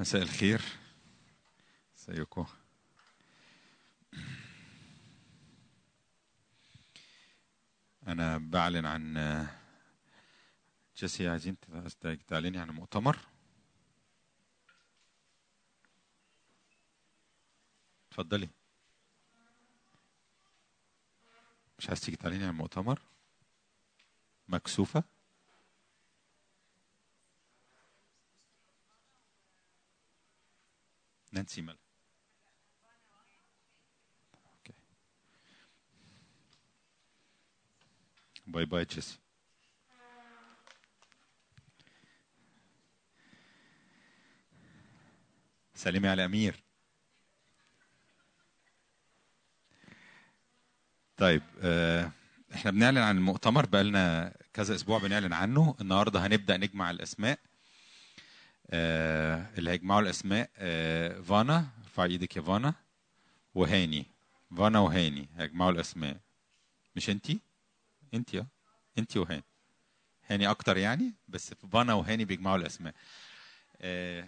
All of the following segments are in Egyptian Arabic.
مساء الخير ازيكم انا بعلن عن جيسي عايزين تعلني عن مؤتمر اتفضلي مش عايز تيجي تعلني عن المؤتمر مكسوفه نانسي مال اوكي باي باي جيسي سلمي على امير طيب آه، احنا بنعلن عن المؤتمر بقالنا كذا اسبوع بنعلن عنه النهارده هنبدا نجمع الاسماء آه، اللي هيجمعوا الاسماء آه، فانا ارفع ايدك يا فانا وهاني فانا وهاني هيجمعوا الاسماء مش انتي انتي اه انتي وهاني هاني اكتر يعني بس فانا وهاني بيجمعوا الاسماء آه،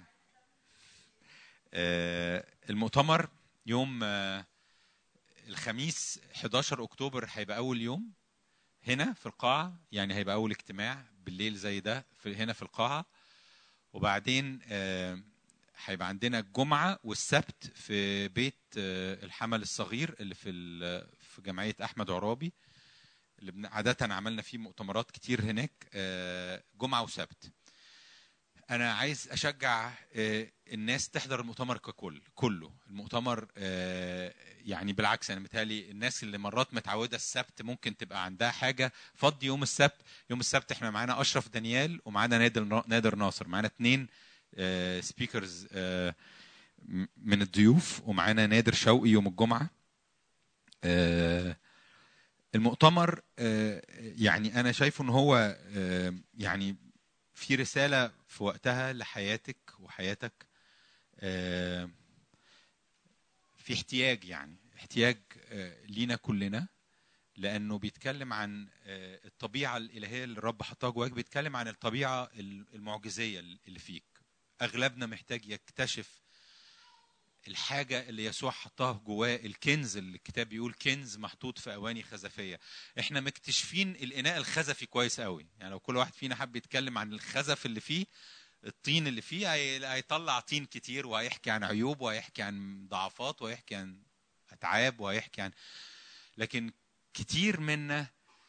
آه، المؤتمر يوم آه، الخميس 11 اكتوبر هيبقى اول يوم هنا في القاعه يعني هيبقى اول اجتماع بالليل زي ده في هنا في القاعه وبعدين آه، هيبقى عندنا الجمعه والسبت في بيت آه، الحمل الصغير اللي في ال- في جمعيه احمد عرابي اللي بن- عاده عملنا فيه مؤتمرات كتير هناك آه، جمعه وسبت انا عايز اشجع آه، الناس تحضر المؤتمر ككل كله المؤتمر آه، يعني بالعكس انا متهيألي الناس اللي مرات متعوده السبت ممكن تبقى عندها حاجه فضي يوم السبت يوم السبت احنا معانا اشرف دانيال ومعانا نادر نادر ناصر معانا اثنين سبيكرز من الضيوف ومعانا نادر شوقي يوم الجمعه آه، المؤتمر آه، يعني انا شايفه ان هو آه، يعني في رساله في وقتها لحياتك وحياتك آه، في احتياج يعني احتياج آه، لينا كلنا لانه بيتكلم عن آه، الطبيعه الالهيه اللي الرب حطها جواك بيتكلم عن الطبيعه المعجزيه اللي فيك اغلبنا محتاج يكتشف الحاجة اللي يسوع حطها جواه الكنز اللي الكتاب بيقول كنز محطوط في أواني خزفية احنا مكتشفين الإناء الخزفي كويس قوي يعني لو كل واحد فينا حب يتكلم عن الخزف اللي فيه الطين اللي فيه هي- هيطلع طين كتير وهيحكي عن عيوب وهيحكي عن ضعفات وهيحكي عن أتعاب وهيحكي عن لكن كتير منا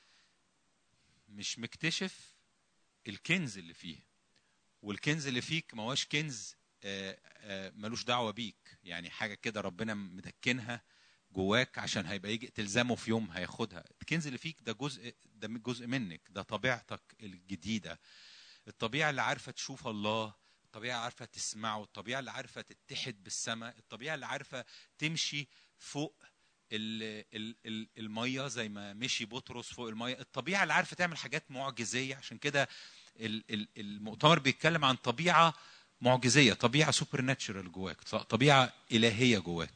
مش مكتشف الكنز اللي فيه والكنز اللي فيك ما هوش كنز آه، آه، ملوش دعوه بيك يعني حاجه كده ربنا مدكنها جواك عشان هيبقى يجي تلزمه في يوم هياخدها الكنز اللي فيك ده جزء ده جزء منك ده طبيعتك الجديده الطبيعه اللي عارفه تشوف الله الطبيعه عارفه تسمعه الطبيعه اللي عارفه تتحد بالسماء الطبيعه اللي عارفه تمشي فوق ال ال ال الميه زي ما مشي بطرس فوق الميه الطبيعه اللي عارفه تعمل حاجات معجزيه عشان كده ال- ال- المؤتمر بيتكلم عن طبيعه معجزيه طبيعه سوبر ناتشرال جواك طبيعه الهيه جواك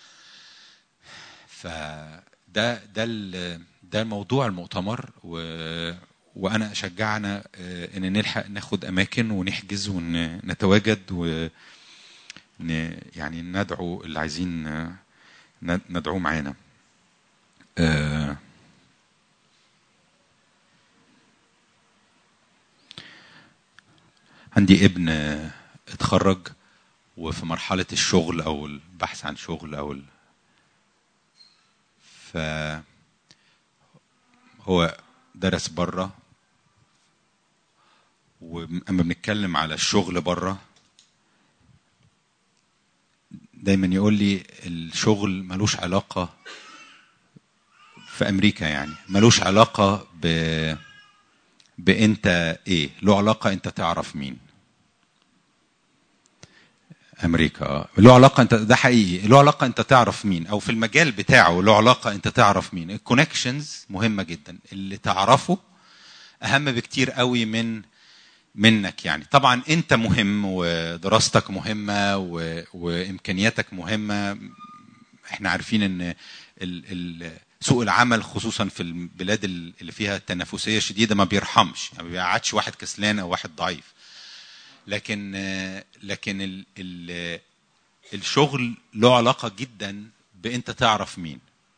فده ده ال- ده موضوع المؤتمر و وانا اشجعنا آه، ان نلحق ناخد اماكن ونحجز ونتواجد و ن- يعني ندعو اللي عايزين آه، ند- ندعوه معانا آه، عندي ابن آه، اتخرج وفي مرحلة الشغل أو البحث عن شغل أو ال... ف هو درس بره وأما بنتكلم على الشغل بره دايما يقول لي الشغل ملوش علاقة في أمريكا يعني ملوش علاقة ب بأنت إيه له علاقة أنت تعرف مين امريكا اه له علاقه انت ده حقيقي له علاقه انت تعرف مين او في المجال بتاعه له علاقه انت تعرف مين الكونكشنز مهمه جدا اللي تعرفه اهم بكتير قوي من منك يعني طبعا انت مهم ودراستك مهمه و... وامكانياتك مهمه احنا عارفين ان ال... ال... سوق العمل خصوصا في البلاد اللي فيها تنافسيه شديده ما بيرحمش يعني ما بيقعدش واحد كسلان او واحد ضعيف لكن آه، لكن ال ال الشغل له علاقه جدا بانت تعرف مين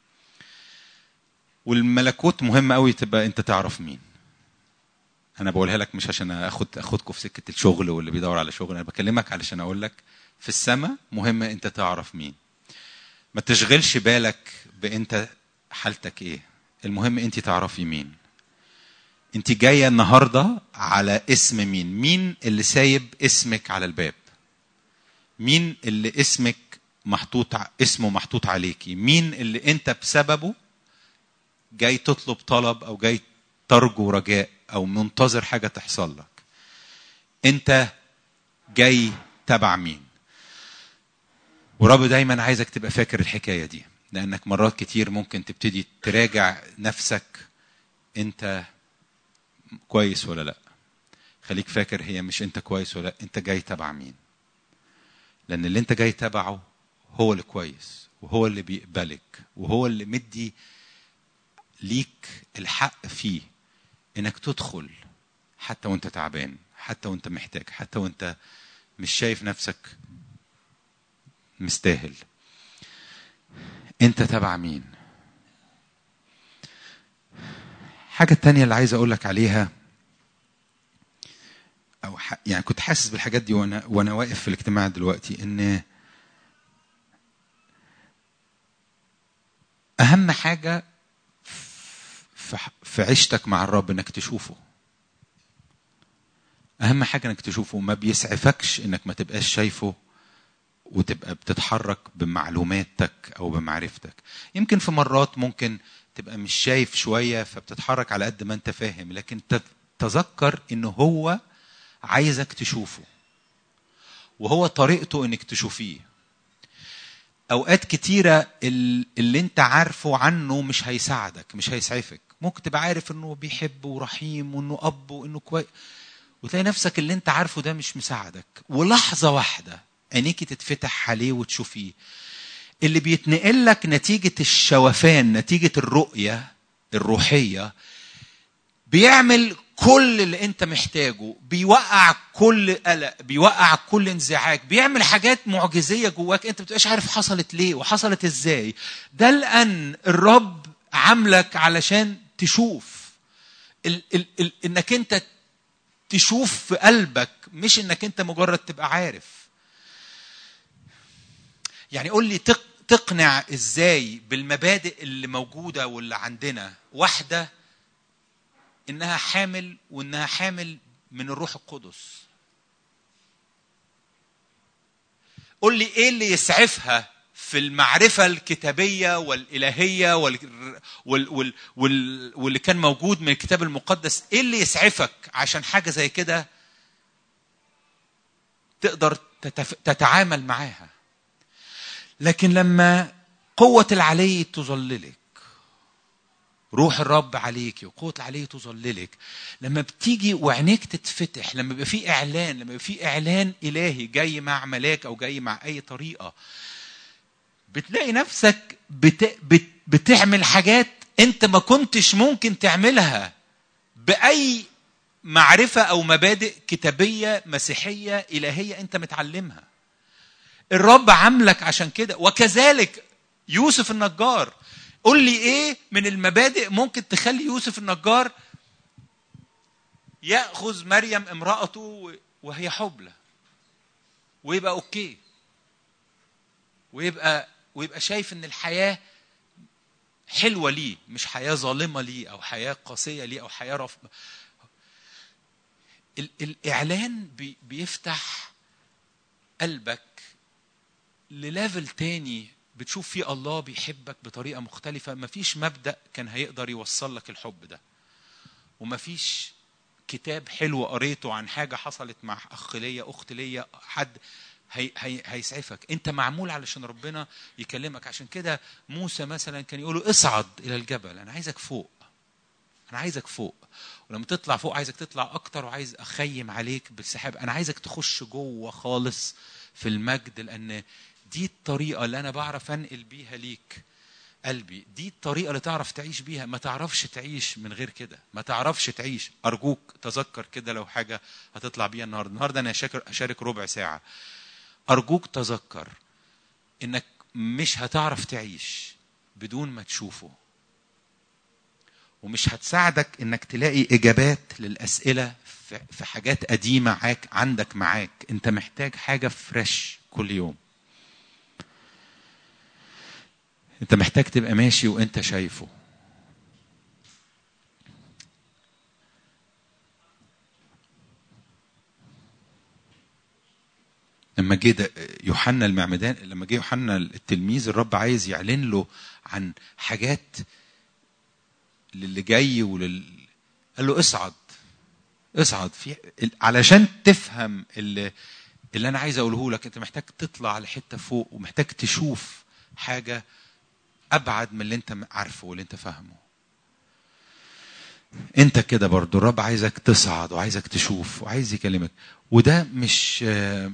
والملكوت مهم قوي تبقى انت تعرف مين انا بقولها لك مش عشان اخد اخدكم في سكه الشغل واللي بيدور على شغل انا بكلمك علشان اقول لك في السماء مهم انت تعرف مين ما تشغلش بالك بانت حالتك ايه المهم انت تعرفي مين انت جايه النهارده على اسم مين مين اللي سايب اسمك على الباب مين اللي اسمك محطوط ع- اسمه محطوط عليكي مين اللي انت بسببه جاي تطلب طلب او جاي ترجو رجاء او منتظر حاجه تحصل لك انت جاي تبع مين ورب دايما عايزك تبقى فاكر الحكايه دي لانك مرات كتير ممكن تبتدي تراجع نفسك انت كويس ولا لا خليك فاكر هي مش انت كويس ولا لا انت جاي تبع مين لان اللي انت جاي تبعه هو اللي كويس وهو اللي بيقبلك وهو اللي مدي ليك الحق فيه انك تدخل حتى وانت تعبان حتى وانت محتاج حتى وانت مش شايف نفسك مستاهل انت تبع مين حاجة تانية اللي عايز اقول لك عليها او ح... يعني كنت حاسس بالحاجات دي وانا وانا واقف في الاجتماع دلوقتي ان اهم حاجة في في عيشتك مع الرب انك تشوفه اهم حاجه انك تشوفه ما بيسعفكش انك ما تبقاش شايفه وتبقى بتتحرك بمعلوماتك او بمعرفتك يمكن في مرات ممكن تبقى مش شايف شويه فبتتحرك على قد ما انت فاهم لكن تت- تذكر ان هو عايزك تشوفه وهو طريقته انك تشوفيه اوقات كتيره ال- اللي انت عارفه عنه مش هيساعدك مش هيسعفك ممكن تبقى عارف انه بيحب ورحيم وانه اب وانه كويس وتلاقي نفسك اللي انت عارفه ده مش مساعدك ولحظه واحده عينيكي تتفتح عليه وتشوفيه اللي بيتنقل لك نتيجه الشوفان نتيجه الرؤيه الروحيه بيعمل كل اللي انت محتاجه بيوقع كل قلق بيوقع كل انزعاج بيعمل حاجات معجزيه جواك انت ما بتبقاش عارف حصلت ليه وحصلت ازاي ده لان الرب عاملك علشان تشوف ال ال ال انك انت تشوف في قلبك مش انك انت مجرد تبقى عارف يعني قول لي تق تقنع ازاي بالمبادئ اللي موجوده واللي عندنا واحده انها حامل وانها حامل من الروح القدس قول لي ايه اللي يسعفها في المعرفة الكتابية والإلهية وال... وال... وال... وال... واللي كان موجود من الكتاب المقدس ايه اللي يسعفك عشان حاجة زي كده تقدر تتف... تتعامل معاها لكن لما قوة العلي تظللك روح الرب عليك وقوة العلي تظللك لما بتيجي وعينيك تتفتح لما يبقى في إعلان لما يبقى في إعلان إلهي جاي مع ملاك أو جاي مع أي طريقة بتلاقي نفسك بت... بت... بتعمل حاجات أنت ما كنتش ممكن تعملها بأي معرفة أو مبادئ كتابية مسيحية إلهية أنت متعلمها الرب عاملك عشان كده وكذلك يوسف النجار قول لي ايه من المبادئ ممكن تخلي يوسف النجار ياخذ مريم امراته وهي حبلى ويبقى اوكي ويبقى ويبقى شايف ان الحياه حلوه ليه مش حياه ظالمه ليه او حياه قاسيه ليه او حياه رف... ال- الاعلان بي- بيفتح قلبك لليفل تاني بتشوف فيه الله بيحبك بطريقه مختلفه مفيش مبدا كان هيقدر يوصل لك الحب ده ومفيش كتاب حلو قريته عن حاجه حصلت مع اخ ليا اخت ليا حد هي هي هيسعفك انت معمول علشان ربنا يكلمك عشان كده موسى مثلا كان يقول اصعد الى الجبل انا عايزك فوق انا عايزك فوق ولما تطلع فوق عايزك تطلع اكتر وعايز اخيم عليك بالسحاب انا عايزك تخش جوه خالص في المجد لان دي الطريقه اللي انا بعرف انقل بيها ليك قلبي دي الطريقة اللي تعرف تعيش بيها ما تعرفش تعيش من غير كده ما تعرفش تعيش أرجوك تذكر كده لو حاجة هتطلع بيها النهاردة النهاردة أنا هشارك- هشارك ربع ساعة أرجوك تذكر إنك مش هتعرف تعيش بدون ما تشوفه ومش هتساعدك انك تلاقي اجابات للاسئله في- في حاجات قديمه عاك عندك معاك انت محتاج حاجه فريش كل يوم انت محتاج تبقى ماشي وانت شايفه لما جه ده- يوحنا المعمدان لما جه يوحنا التلميذ الرب عايز يعلن له عن حاجات للي جاي ولل قال له اصعد اصعد في علشان تفهم اللي اللي انا عايز اقوله لك انت محتاج تطلع لحته فوق ومحتاج تشوف حاجه ابعد من اللي انت عارفه واللي انت فاهمه انت كده برضو الرب عايزك تصعد وعايزك تشوف وعايز يكلمك وده مش آه،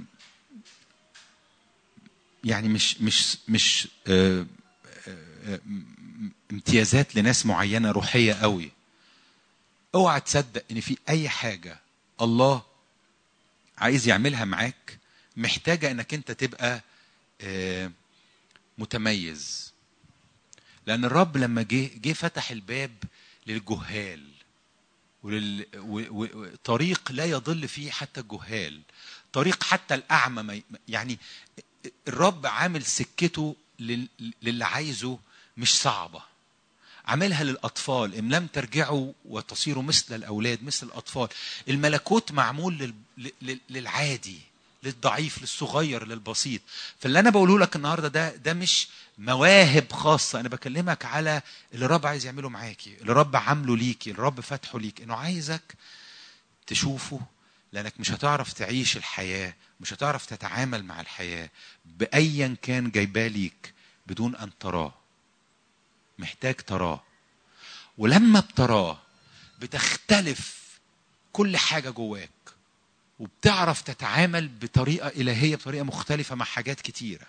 يعني مش مش مش آه، آه، م- امتيازات لناس معينه روحيه قوي اوعى تصدق ان في اي حاجه الله عايز يعملها معاك محتاجه انك انت تبقى آه، متميز لان الرب لما جه جه فتح الباب للجهال ولل... و... و... و... طريق لا يضل فيه حتى الجهال طريق حتى الاعمى ما... ي- يعني الرب عامل سكته لل... للي عايزه مش صعبه عاملها للاطفال ان لم ترجعوا وتصيروا مثل الاولاد مثل الاطفال الملكوت معمول لل... لل... للعادي للضعيف للصغير للبسيط فاللي انا بقوله لك النهارده ده ده مش مواهب خاصه انا بكلمك على اللي الرب عايز يعمله معاكي اللي الرب عامله ليكي اللي الرب فاتحه ليك انه عايزك تشوفه لانك مش هتعرف تعيش الحياه مش هتعرف تتعامل مع الحياه بايا كان جايباه ليك بدون ان تراه محتاج تراه ولما بتراه بتختلف كل حاجه جواك وبتعرف تتعامل بطريقه الهيه بطريقه مختلفه مع حاجات كتيره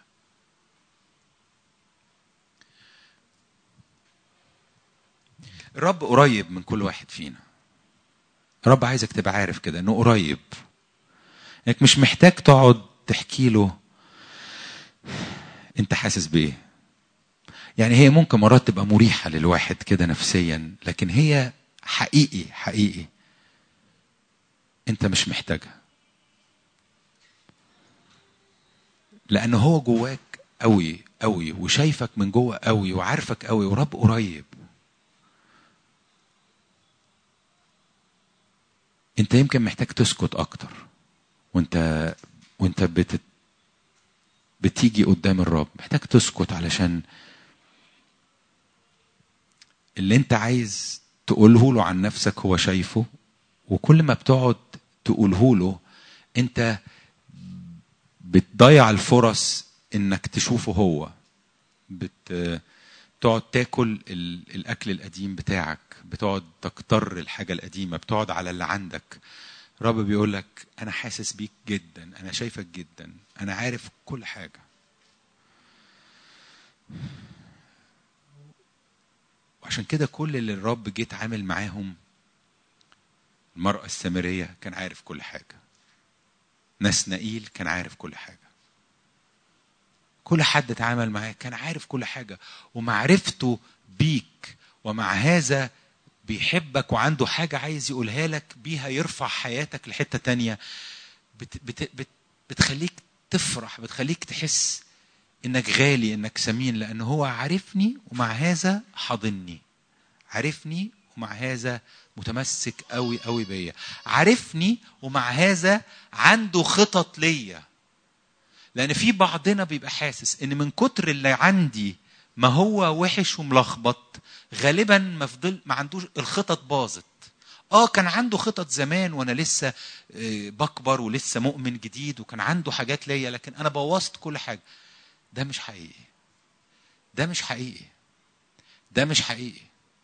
الرب قريب من كل واحد فينا الرب عايزك تبقى عارف كده انه قريب انك مش محتاج تقعد تحكي له انت حاسس بايه يعني هي ممكن مرات تبقى مريحه للواحد كده نفسيا لكن هي حقيقي حقيقي انت مش محتاجها لان هو جواك قوي قوي وشايفك من جوه قوي وعارفك قوي ورب قريب انت يمكن محتاج تسكت اكتر وانت وانت بت بتيجي قدام الرب محتاج تسكت علشان اللي انت عايز تقوله له عن نفسك هو شايفه وكل ما بتقعد تقوله له انت بتضيع الفرص انك تشوفه هو بت تقعد تاكل ال- الاكل القديم بتاعك بتقعد تكتر الحاجه القديمه بتقعد على اللي عندك رب بيقول لك انا حاسس بيك جدا انا شايفك جدا انا عارف كل حاجه وعشان كده كل اللي الرب جه اتعامل معاهم المرأة السامرية كان عارف كل حاجة نسنائيل كان عارف كل حاجة كل حد اتعامل معاه كان عارف كل حاجة ومعرفته بيك ومع هذا بيحبك وعنده حاجة عايز يقولها لك بيها يرفع حياتك لحتة تانية بت بت بت بتخليك تفرح بتخليك تحس انك غالي انك ثمين لان هو عارفني ومع هذا حاضني عارفني ومع هذا متمسك قوي قوي بيا عارفني ومع هذا عنده خطط ليا لان في بعضنا بيبقى حاسس ان من كتر اللي عندي ما هو وحش وملخبط غالبا ما فضل ما عندوش الخطط باظت اه كان عنده خطط زمان وانا لسه آه، بكبر ولسه مؤمن جديد وكان عنده حاجات ليا لكن انا بوظت كل حاجه ده مش حقيقي ده مش حقيقي ده مش حقيقي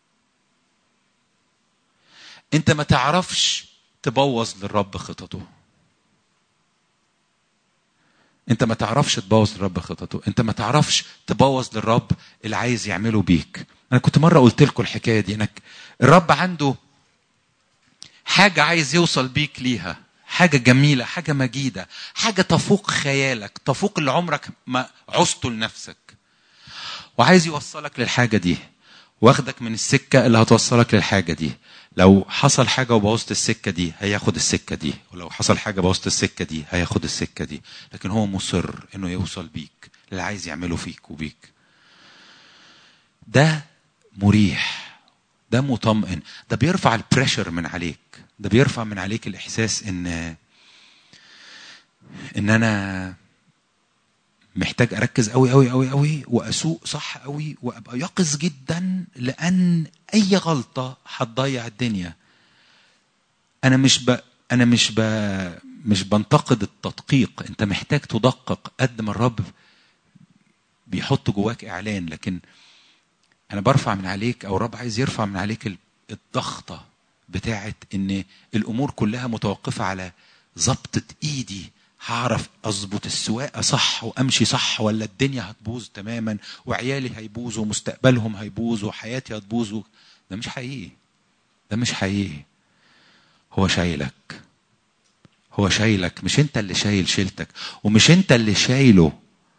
انت ما تعرفش تبوظ للرب خططه انت ما تعرفش تبوظ للرب خططه انت ما تعرفش تبوظ للرب اللي عايز يعمله بيك انا كنت مره قلت لكم الحكايه دي انك الرب عنده حاجه عايز يوصل بيك ليها حاجه جميله حاجه مجيده حاجه تفوق خيالك تفوق اللي عمرك ما عزته لنفسك وعايز يوصلك للحاجه دي واخدك من السكه اللي هتوصلك للحاجه دي لو حصل حاجه وبوظت السكه دي هياخد السكه دي ولو حصل حاجه بوظت السكه دي هياخد السكه دي لكن هو مصر انه يوصل بيك اللي عايز يعمله فيك وبيك ده مريح ده مطمئن ده بيرفع البريشر من عليك ده بيرفع من عليك الاحساس ان ان انا محتاج اركز قوي قوي قوي قوي واسوق صح قوي وابقى يقظ جدا لان اي غلطه هتضيع الدنيا انا مش ب... انا مش ب... مش بنتقد التدقيق انت محتاج تدقق قد ما الرب بيحط جواك اعلان لكن انا برفع من عليك او الرب عايز يرفع من عليك الضغطه بتاعت ان الامور كلها متوقفه على ضبطه ايدي هعرف اظبط السواقه صح وامشي صح ولا الدنيا هتبوظ تماما وعيالي هيبوظوا ومستقبلهم هيبوظ وحياتي هتبوظ ده مش حقيقي ده مش حقيقي هو شايلك هو شايلك مش انت اللي شايل شيلتك ومش انت اللي شايله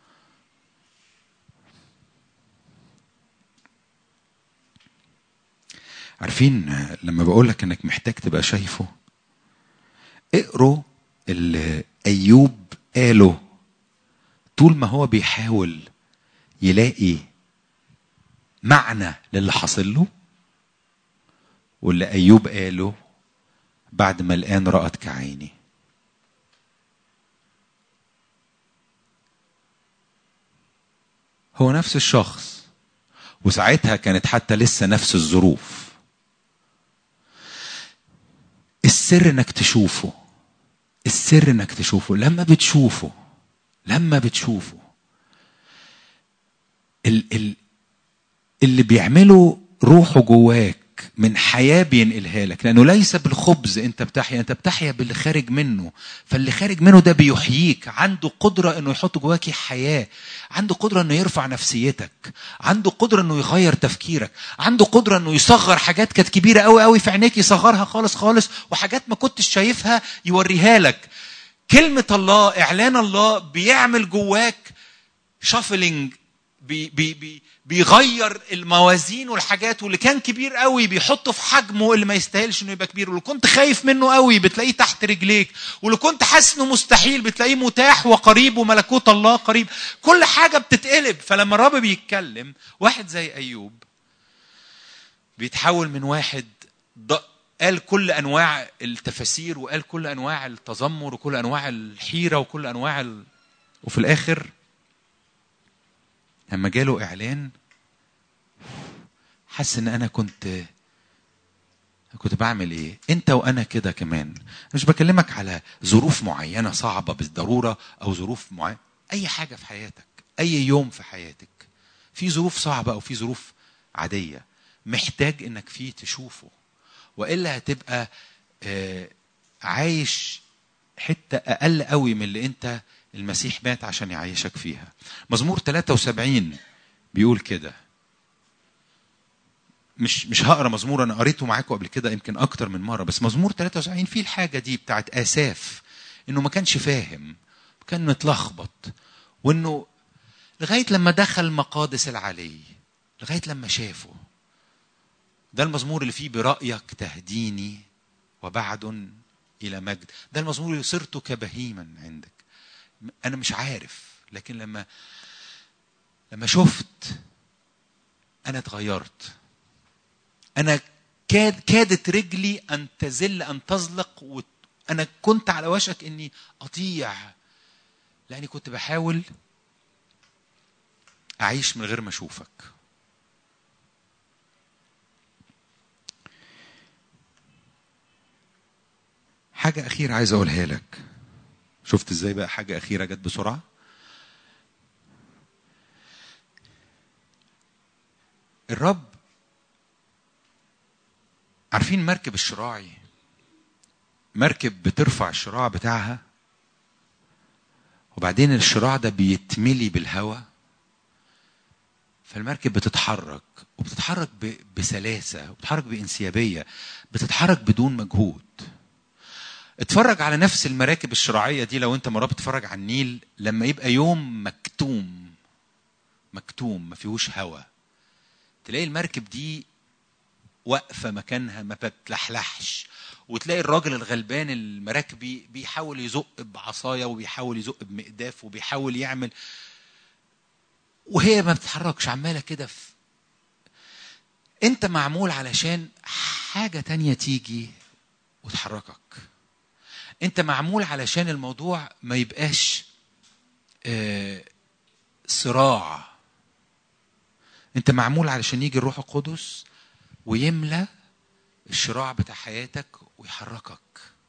عارفين لما بقول لك انك محتاج تبقى شايفه اقروا اللي ايوب قاله طول ما هو بيحاول يلاقي معنى للي حصل له واللي ايوب قاله بعد ما الان رأت كعيني هو نفس الشخص وساعتها كانت حتى لسه نفس الظروف السر انك تشوفه السر انك تشوفه لما بتشوفه لما بتشوفه ال ال اللي بيعمله روحه جواك من حياة بينقلها لك لأنه ليس بالخبز أنت بتحيا أنت بتحيا باللي خارج منه فاللي خارج منه ده بيحييك عنده قدرة أنه يحط جواك حياة عنده قدرة أنه يرفع نفسيتك عنده قدرة أنه يغير تفكيرك عنده قدرة أنه يصغر حاجات كانت كبيرة قوي قوي في عينيك يصغرها خالص خالص وحاجات ما كنتش شايفها يوريها لك كلمة الله إعلان الله بيعمل جواك شافلينج بي بي بي بيغير الموازين والحاجات واللي كان كبير قوي بيحطه في حجمه اللي ما يستاهلش انه يبقى كبير واللي كنت خايف منه قوي بتلاقيه تحت رجليك واللي كنت حاسس انه مستحيل بتلاقيه متاح وقريب وملكوت الله قريب كل حاجه بتتقلب فلما الرب بيتكلم واحد زي ايوب بيتحول من واحد قال كل انواع التفاسير وقال كل انواع التذمر وكل انواع الحيره وكل انواع ال... وفي الاخر لما جاله اعلان حس ان انا كنت كنت بعمل ايه انت وانا كده كمان مش بكلمك على ظروف معينه صعبه بالضروره او ظروف معينه اي حاجه في حياتك اي يوم في حياتك في ظروف صعبه او في ظروف عاديه محتاج انك فيه تشوفه والا هتبقى عايش حته اقل قوي من اللي انت المسيح مات عشان يعيشك فيها مزمور 73 بيقول كده مش مش هقرا مزمور انا قريته معاكم قبل كده يمكن اكتر من مره بس مزمور 73 فيه الحاجه دي بتاعت اساف انه ما كانش فاهم كان متلخبط وانه لغايه لما دخل مقادس العلي لغايه لما شافه ده المزمور اللي فيه برايك تهديني وبعد الى مجد ده المزمور اللي صرت كبهيما عندك انا مش عارف لكن لما لما شفت انا اتغيرت انا كاد كادت رجلي ان تزل ان تزلق وانا كنت على وشك اني اطيع لاني كنت بحاول اعيش من غير ما اشوفك حاجه اخيره عايز اقولها لك شفت ازاي بقى حاجه اخيره جت بسرعه الرب عارفين مركب الشراعي مركب بترفع الشراع بتاعها وبعدين الشراع ده بيتملي بالهواء فالمركب بتتحرك وبتتحرك ب- بسلاسة وبتتحرك بانسيابية بتتحرك بدون مجهود اتفرج على نفس المراكب الشراعية دي لو انت مرة بتتفرج على النيل لما يبقى يوم مكتوم مكتوم ما فيهوش هوا تلاقي المركب دي واقفة مكانها ما بتلحلحش وتلاقي الراجل الغلبان المراكبي بيحاول يزق بعصاية وبيحاول يزق بمقداف وبيحاول يعمل وهي ما بتتحركش عمالة كده في انت معمول علشان حاجة تانية تيجي وتحركك انت معمول علشان الموضوع ما يبقاش آه، صراع انت معمول علشان يجي الروح القدس ويملى الشراع بتاع حياتك ويحركك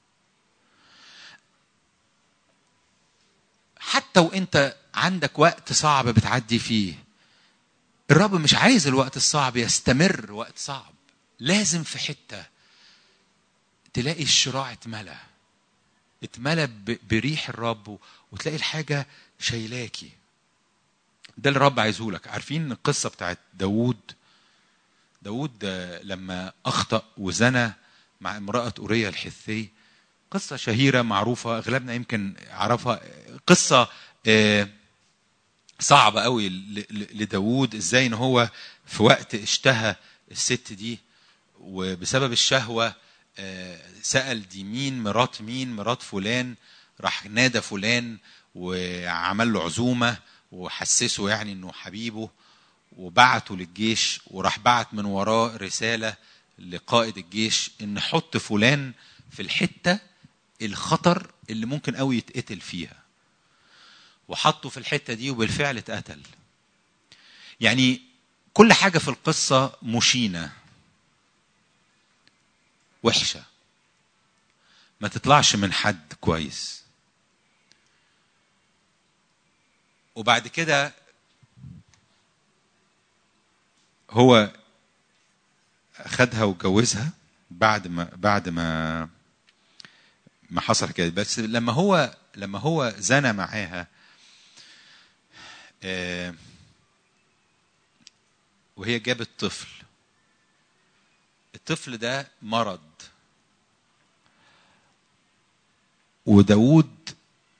حتى وانت عندك وقت صعب بتعدي فيه الرب مش عايز الوقت الصعب يستمر وقت صعب لازم في حته تلاقي الشراع اتملى اتملى ب- بريح الرب و- وتلاقي الحاجه شايلاكي ده اللي الرب عايزه لك عارفين القصه بتاعت داوود داود آه، لما أخطأ وزنى مع امرأة أوريا الحثي قصة شهيرة معروفة أغلبنا يمكن عرفها قصة آه، صعبة قوي ل- ل- لداود إزاي إن هو في وقت اشتهى الست دي وبسبب الشهوة آه، سأل دي مين مرات مين مرات فلان راح نادى فلان وعمل له عزومة وحسسه يعني إنه حبيبه وبعته للجيش وراح بعت من وراه رسالة لقائد الجيش ان حط فلان في الحتة الخطر اللي ممكن قوي يتقتل فيها وحطه في الحتة دي وبالفعل اتقتل يعني كل حاجة في القصة مشينة وحشة ما تطلعش من حد كويس وبعد كده هو خدها واتجوزها بعد ما بعد ما ما حصل كده بس لما هو لما هو زنى معاها آه، وهي جابت طفل الطفل ده مرض وداود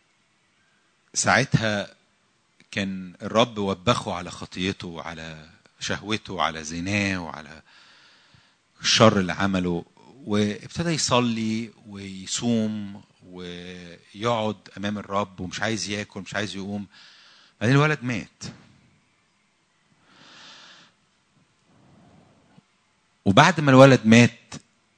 ساعتها كان الرب وبخه على خطيته وعلى شهوته وعلى زناه وعلى الشر اللي عمله وابتدى يصلي ويصوم ويقعد امام الرب ومش عايز ياكل مش عايز يقوم بعدين الولد مات وبعد ما الولد مات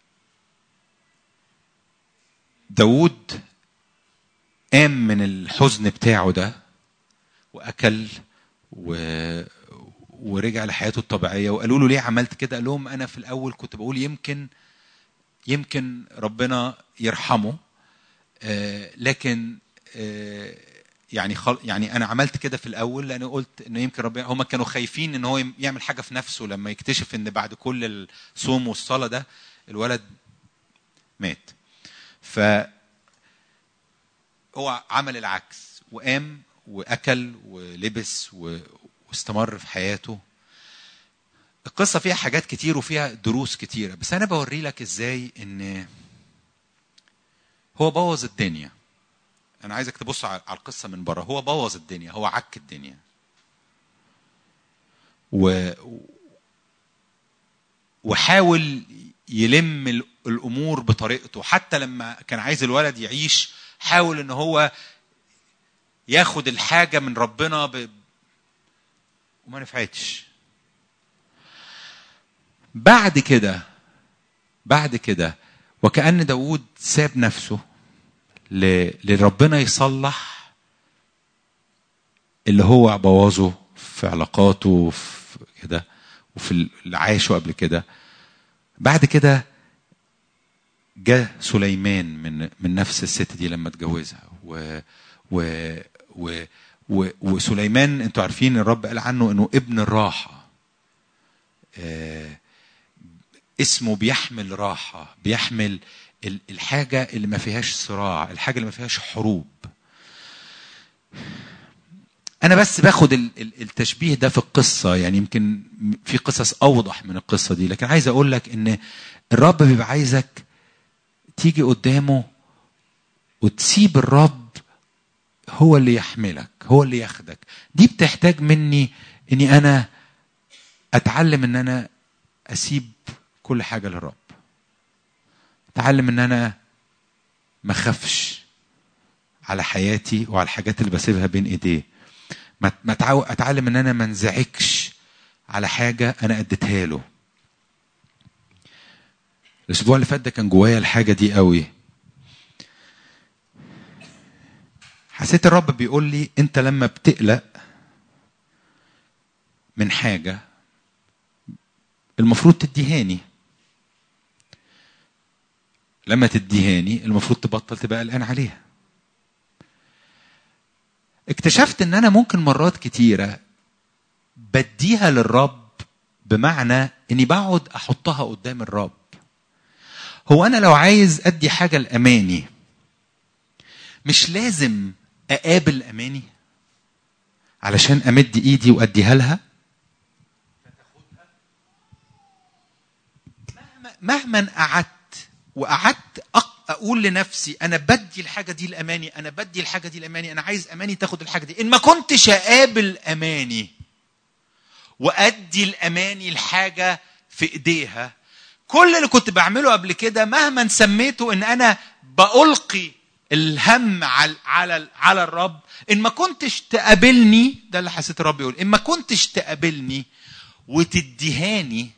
داود قام من الحزن بتاعه ده واكل و... ورجع لحياته الطبيعيه وقالوا له ليه عملت كده؟ قال لهم انا في الاول كنت بقول يمكن يمكن ربنا يرحمه آه، لكن آه، يعني خل... يعني انا عملت كده في الاول لان قلت انه يمكن ربنا هم كانوا خايفين ان هو يم- يعمل حاجه في نفسه لما يكتشف ان بعد كل الصوم والصلاه ده الولد مات. ف هو عمل العكس وقام واكل ولبس و... واستمر في حياته القصه فيها حاجات كتير وفيها دروس كتيره بس انا بوري لك ازاي ان هو بوظ الدنيا انا عايزك تبص على على القصه من بره هو بوظ الدنيا هو عك الدنيا و وحاول يلم ال- الامور بطريقته حتى لما كان عايز الولد يعيش حاول ان هو ياخد الحاجه من ربنا ب... وما نفعتش بعد كده بعد كده وكأن داود ساب نفسه ل... لربنا يصلح اللي هو بوظه في علاقاته وفي كده وفي اللي عاشه قبل كده بعد كده جاء سليمان من من نفس الست دي لما اتجوزها و و و و وسليمان انتوا عارفين الرب قال عنه انه ابن الراحه آه، اسمه بيحمل راحه بيحمل ال- الحاجه اللي ما فيهاش صراع الحاجه اللي ما فيهاش حروب انا بس باخد ال- ال- التشبيه ده في القصه يعني يمكن في قصص اوضح من القصه دي لكن عايز اقول لك ان الرب بيبقى عايزك تيجي قدامه وتسيب الرب هو اللي يحملك هو اللي ياخدك دي بتحتاج مني اني انا اتعلم ان انا اسيب كل حاجه للرب اتعلم ان انا ما اخافش على حياتي وعلى الحاجات اللي بسيبها بين ايديه ما ما أتعو- اتعلم ان انا ما انزعجش على حاجه انا اديتها له الاسبوع اللي فات ده كان جوايا الحاجه دي قوي حسيت الرب بيقول لي انت لما بتقلق من حاجه المفروض تديهاني لما تديهاني المفروض تبطل تبقى قلقان عليها اكتشفت ان انا ممكن مرات كتيره بديها للرب بمعنى اني بقعد احطها قدام الرب هو انا لو عايز ادي حاجه لاماني مش لازم اقابل اماني علشان امد ايدي واديها لها مهما مهما قعدت وقعدت أق- اقول لنفسي انا بدي الحاجه دي لاماني انا بدي الحاجه دي لاماني انا عايز اماني تاخد الحاجه دي ان ما كنتش اقابل اماني وادي الاماني الحاجه في ايديها كل اللي كنت بعمله قبل كده مهما سميته ان انا بالقي الهم على على على الرب ان ما كنتش تقابلني ده اللي حسيت الرب يقول ان ما كنتش تقابلني وتديهاني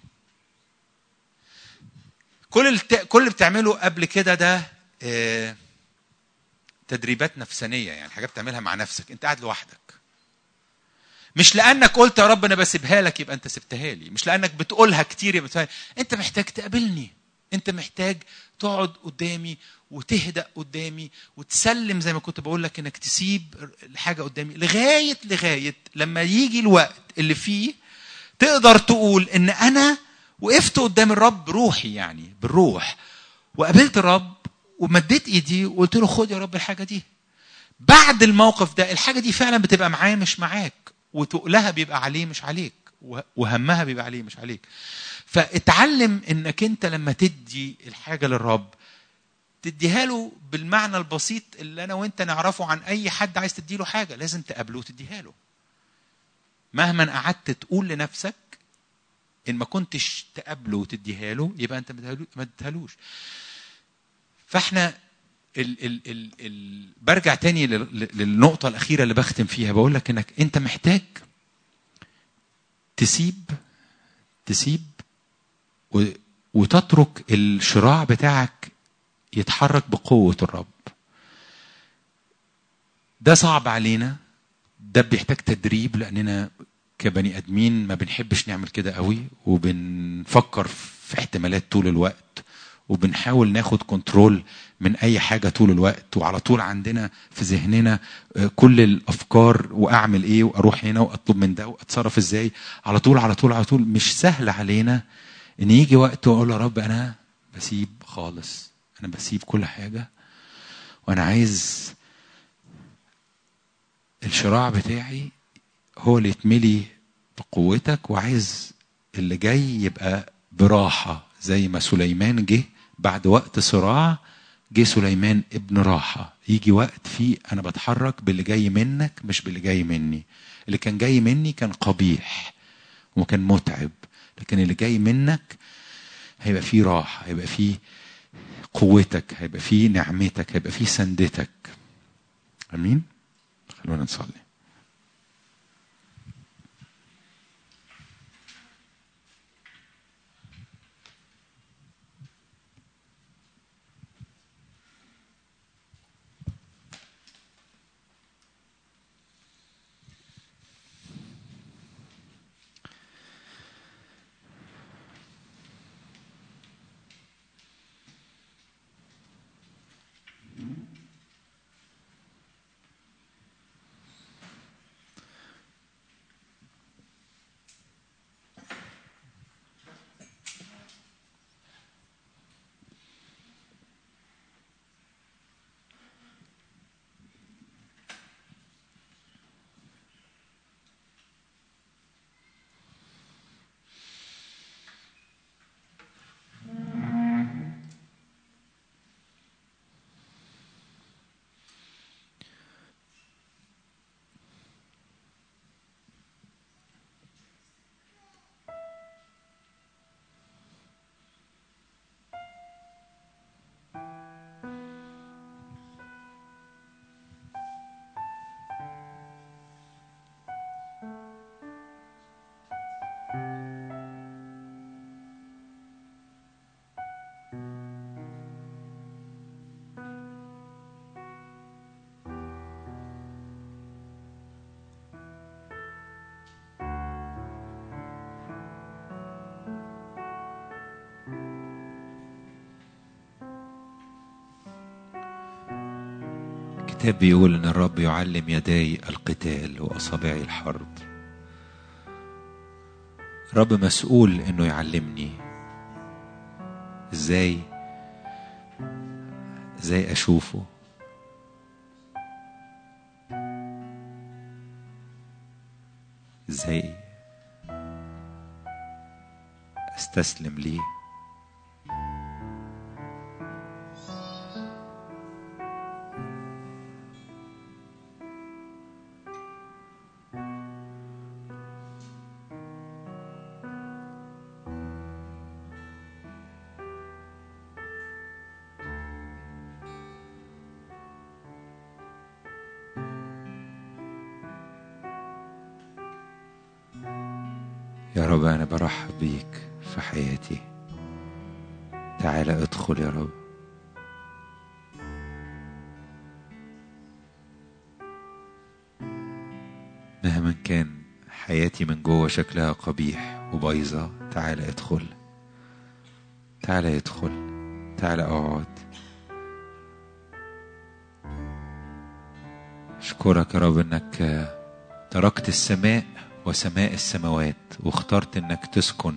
كل الت... كل اللي بتعمله قبل كده ده آه، تدريبات نفسانيه يعني حاجات بتعملها مع نفسك انت قاعد لوحدك مش لانك قلت يا رب انا بسيبها لك يبقى انت سبتها لي مش لانك بتقولها كتير يبقى بتقولها. انت محتاج تقابلني انت محتاج تقعد قدامي وتهدأ قدامي وتسلم زي ما كنت بقول لك انك تسيب الحاجه قدامي لغايه لغايه لما يجي الوقت اللي فيه تقدر تقول ان انا وقفت قدام الرب روحي يعني بالروح وقابلت الرب ومديت ايدي وقلت له خد يا رب الحاجه دي بعد الموقف ده الحاجه دي فعلا بتبقى معاه مش معاك وتقلها بيبقى عليه مش عليك وهمها بيبقى عليه مش عليك فاتعلم انك انت لما تدي الحاجه للرب تديها له بالمعنى البسيط اللي انا وانت نعرفه عن اي حد عايز تديله حاجه لازم تقابله وتديها له مهما قعدت تقول لنفسك ان ما كنتش تقابله وتديها له يبقى انت ما اديتهالوش فاحنا ال ال ال ال برجع تاني للنقطة الأخيرة اللي بختم فيها بقول لك إنك أنت محتاج تسيب تسيب و وتترك الشراع بتاعك يتحرك بقوة الرب ده صعب علينا ده بيحتاج تدريب لأننا كبني ادمين ما بنحبش نعمل كده قوي وبنفكر في احتمالات طول الوقت وبنحاول ناخد كنترول من اي حاجه طول الوقت وعلى طول عندنا في ذهننا كل الافكار واعمل ايه واروح هنا واطلب من ده واتصرف ازاي على طول على طول على طول مش سهل علينا ان يجي وقت واقول يا رب انا بسيب خالص انا بسيب كل حاجه وانا عايز الشراع بتاعي هو اللي يتملي بقوتك وعايز اللي جاي يبقى براحة زي ما سليمان جه بعد وقت صراع جه سليمان ابن راحة يجي وقت فيه أنا بتحرك باللي جاي منك مش باللي جاي مني اللي كان جاي مني كان قبيح وكان متعب لكن اللي جاي منك هيبقى فيه راحة هيبقى فيه قوتك هيبقى فيه نعمتك هيبقى فيه سندتك أمين خلونا نصلي الكتاب بيقول ان الرب يعلم يداي القتال واصابعي الحرب الرب مسؤول انه يعلمني ازاي ازاي اشوفه ازاي استسلم ليه يا رب أنا برحب بيك في حياتي تعال ادخل يا رب مهما كان حياتي من جوه شكلها قبيح وبايظة تعال ادخل تعال ادخل تعال اقعد اشكرك يا رب انك تركت السماء وسماء السماوات واخترت انك تسكن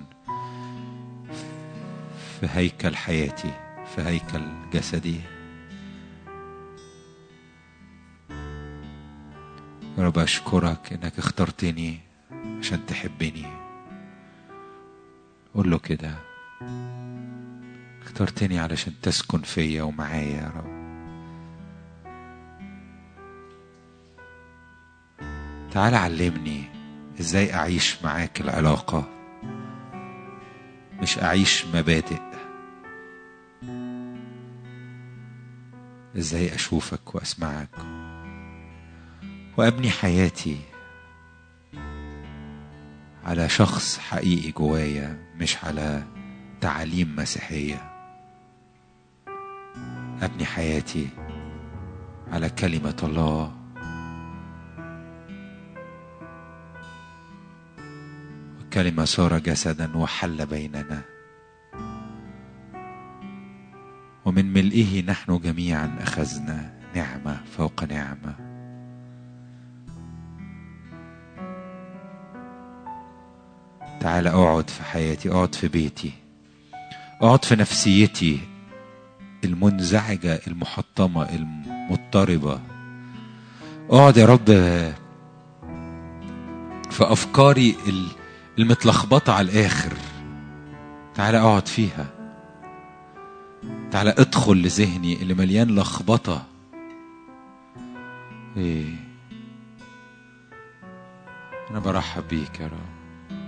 في هيكل حياتي في هيكل جسدي يا رب اشكرك انك اخترتني عشان تحبني قول له كده اخترتني علشان تسكن فيا ومعايا يا رب تعال علمني ازاي اعيش معاك العلاقة مش اعيش مبادئ ازاي اشوفك واسمعك وابني حياتي على شخص حقيقي جوايا مش على تعاليم مسيحيه ابني حياتي على كلمه الله والكلمه صار جسدا وحل بيننا ومن ملئه نحن جميعا اخذنا نعمه فوق نعمه تعال اقعد في حياتي اقعد في بيتي اقعد في نفسيتي المنزعجه المحطمه المضطربه اقعد يا رب في افكاري المتلخبطه على الاخر تعال اقعد فيها تعالى ادخل لذهني اللي مليان لخبطة ايه انا برحب بيك يا رب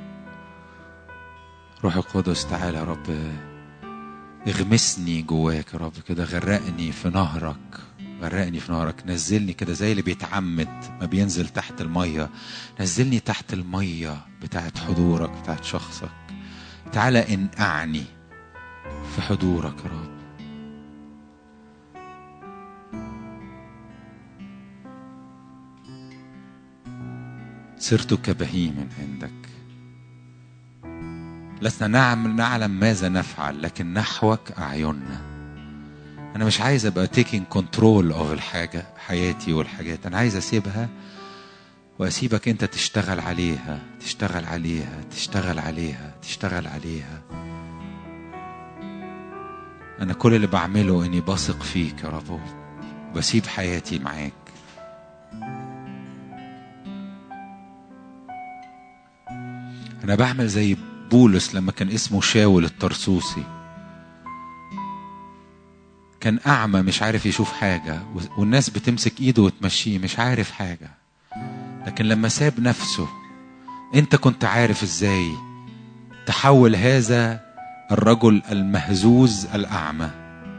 روح القدس تعالى يا رب اغمسني جواك يا رب كده غرقني في نهرك غرقني في نهرك نزلني كده زي اللي بيتعمد ما بينزل تحت المية نزلني تحت المية بتاعت حضورك بتاعت شخصك تعالى انقعني في حضورك يا رب صرت كبهيم عندك لسنا نعمل نعلم ماذا نفعل لكن نحوك أعيننا أنا مش عايز أبقى taking control of الحاجة حياتي والحاجات أنا عايز أسيبها وأسيبك أنت تشتغل عليها تشتغل عليها تشتغل عليها تشتغل عليها أنا كل اللي بعمله إني بثق فيك يا رب وبسيب حياتي معاك أنا بعمل زي بولس لما كان اسمه شاول الطرسوسي كان أعمى مش عارف يشوف حاجة والناس بتمسك إيده وتمشيه مش عارف حاجة لكن لما ساب نفسه أنت كنت عارف إزاي تحول هذا الرجل المهزوز الأعمى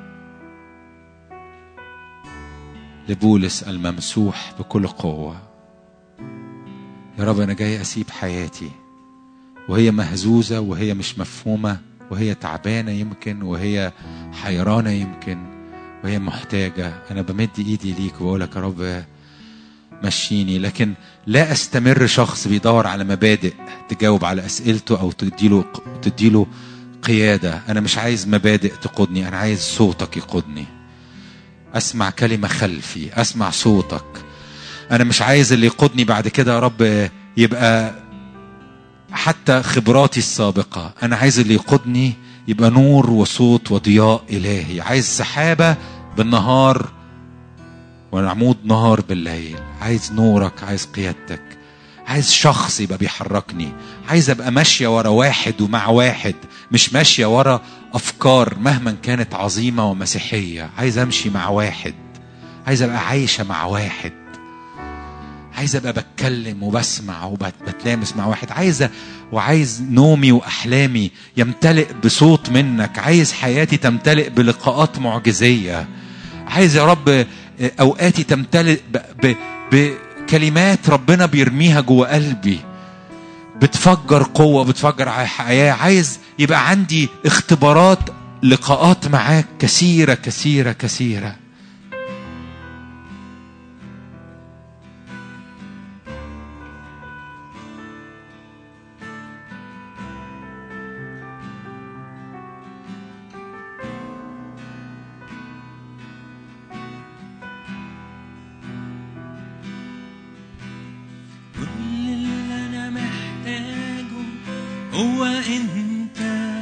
لبولس الممسوح بكل قوة يا رب أنا جاي أسيب حياتي وهي مهزوزة وهي مش مفهومة وهي تعبانة يمكن وهي حيرانة يمكن وهي محتاجة أنا بمد إيدي ليك وبقولك يا رب مشيني لكن لا استمر شخص بيدور على مبادئ تجاوب على أسئلته أو تديله تديله قيادة أنا مش عايز مبادئ تقودني أنا عايز صوتك يقودني اسمع كلمه خلفي اسمع صوتك انا مش عايز اللي يقودني بعد كده يا رب يبقى حتى خبراتي السابقه انا عايز اللي يقودني يبقى نور وصوت وضياء الهي عايز سحابه بالنهار وعمود نهار بالليل عايز نورك عايز قيادتك عايز شخص يبقى بيحركني عايز ابقى ماشيه ورا واحد ومع واحد مش ماشيه ورا افكار مهما كانت عظيمه ومسيحيه عايز امشي مع واحد عايز ابقى عايشه مع واحد عايز ابقى بتكلم وبسمع وبتلامس مع واحد عايز وعايز نومي واحلامي يمتلئ بصوت منك عايز حياتي تمتلئ بلقاءات معجزيه عايز يا رب اوقاتي تمتلئ ب... ب... بكلمات ربنا بيرميها جوه قلبي بتفجر قوه بتفجر حياه عايز يبقى عندي اختبارات لقاءات معاك كثيره كثيره كثيره هو انت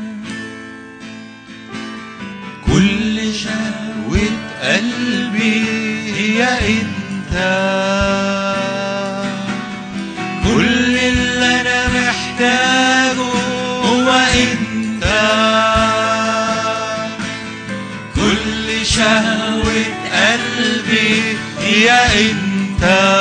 كل شهوة قلبي هي انت كل اللي انا محتاجه هو انت كل شهوة قلبي هي انت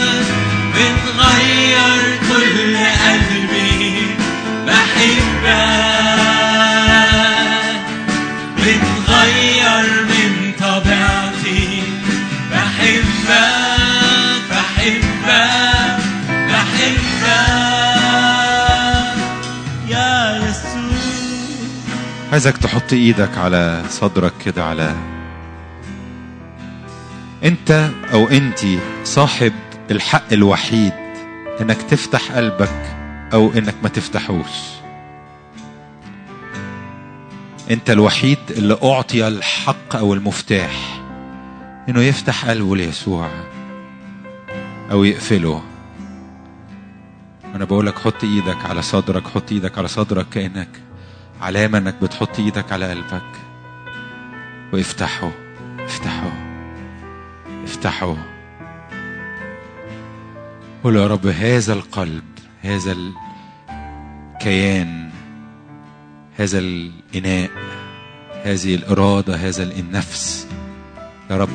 بتغير كل قلبي بحبك بحبك بحبك يا يسوع عايزك تحط ايدك على صدرك كده على انت او انتي صاحب الحق الوحيد انك تفتح قلبك او انك ما تفتحوش انت الوحيد اللي اعطي الحق او المفتاح انه يفتح قلبه ليسوع او يقفله انا بقول لك حط ايدك على صدرك حط ايدك على صدرك كانك علامه انك بتحط ايدك على قلبك وافتحه افتحه افتحه قول يا رب هذا القلب هذا الكيان هذا الإناء هذه الإرادة هذا النفس يا رب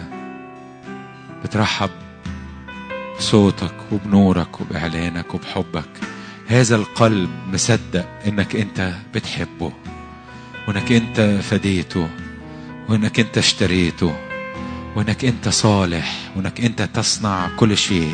بترحب بصوتك وبنورك وبإعلانك وبحبك هذا القلب مصدق إنك أنت بتحبه وإنك أنت فديته وإنك أنت اشتريته وإنك أنت صالح وإنك أنت تصنع كل شيء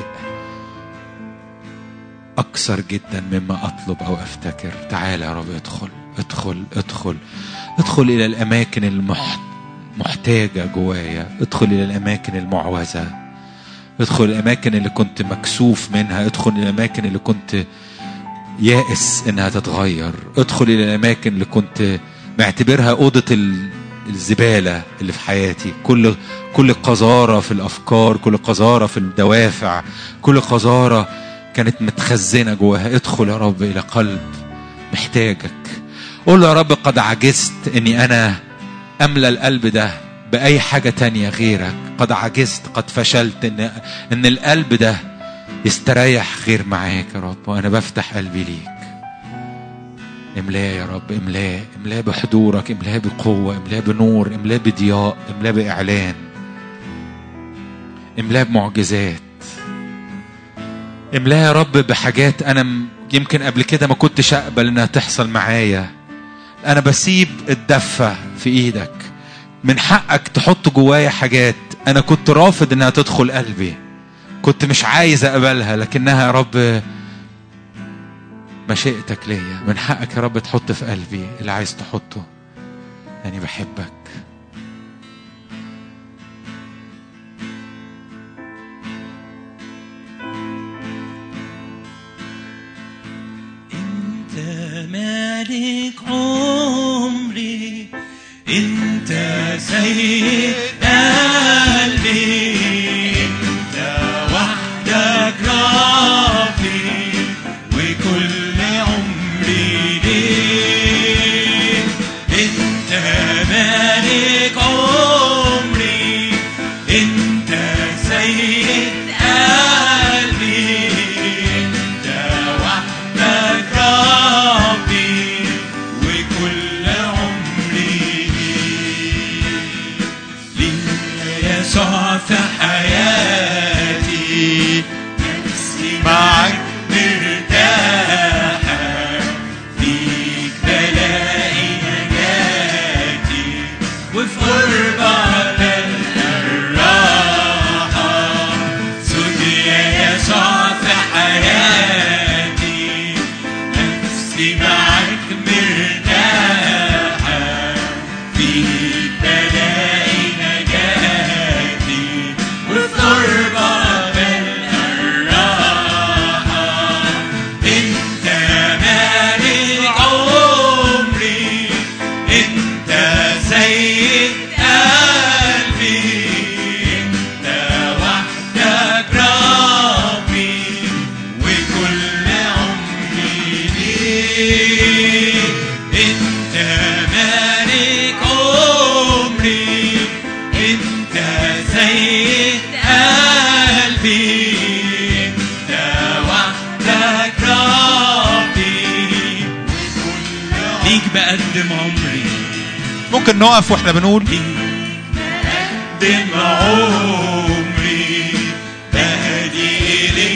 أكثر جدا مما أطلب أو أفتكر تعال يا رب ادخل ادخل ادخل ادخل إلى الأماكن المحتاجة جوايا ادخل إلى الأماكن المعوزة ادخل الأماكن اللي كنت مكسوف منها ادخل إلى الأماكن اللي كنت يائس إنها تتغير ادخل إلى الأماكن اللي كنت معتبرها أوضة ال- الزبالة اللي في حياتي كل كل قذارة في الأفكار كل قذارة في الدوافع كل قذارة كانت متخزنة جواها ادخل يا رب إلى قلب محتاجك قول له يا رب قد عجزت إني أنا أملى القلب ده بأي حاجة تانية غيرك قد عجزت قد فشلت إن إن القلب ده يستريح غير معاك يا رب وأنا بفتح قلبي ليك املاه يا رب املاه املاه بحضورك املاه بقوة املاه بنور املاه بضياء املاه بإعلان املاه بمعجزات املاه يا رب بحاجات انا م- يمكن قبل كده ما كنتش اقبل انها تحصل معايا انا بسيب الدفة في ايدك من حقك تحط جوايا حاجات انا كنت رافض انها تدخل قلبي كنت مش عايز اقبلها لكنها يا رب مشيئتك ليا من حقك يا رب تحط في قلبي اللي عايز تحطه يعني بحبك انت مالك عمري انت سيد قلبي انت وحدك ربي وكل عمري ليك انت مالك عمري انت سيد قلبي انت وحدك ربي وكل عمري ليك يسوع في حياتي نفسي معك مرتاحة فيك بلاقي نجاتي وفي قربك الراحة سودي يا يسوع في حياتي نفسي معك مرتاحة فيك بلاقي نجاتي وفي قربك الراحة انت مالك عمري انت سيد قلبي انت وحدك ربي وكل عمري ليك انت مالك عمري انت سيد قلبي انت وحدك ربي ليك بقدم عمري ممكن نقف واحنا بنقول بقدم عمري بهدي لك